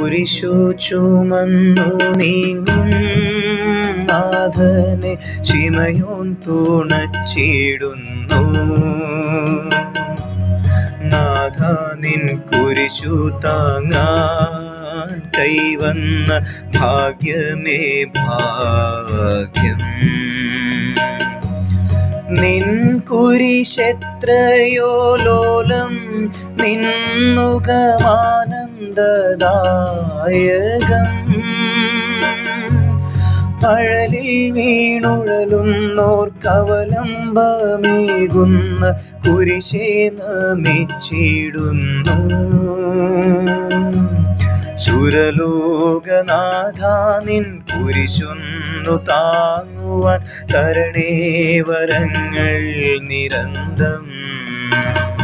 കുരിശു ചുമന്നു നീങ്ങും നാഥനെ ചിമയോൻ തുണച്ചിടുന്നു നാഥ നിൻ കുരിശു താങ്ങാൻ കൈവന്ന ഭാഗ്യമേ ഭാഗ്യം നിൻ കുരിശെത്രയോ ലോലം നിന്നുകമാനന്ദദായകം പഴലിൽ വീണുഴലുന്നോർ കവലംബമേകുന്ന കുരിശേ നമിച്ചിടുന്നു സുരലോകനാഥ നിൻ കുരിശൊന്നു താങ്ങുവാൻ തരണേ വരങ്ങൾ നിരന്തം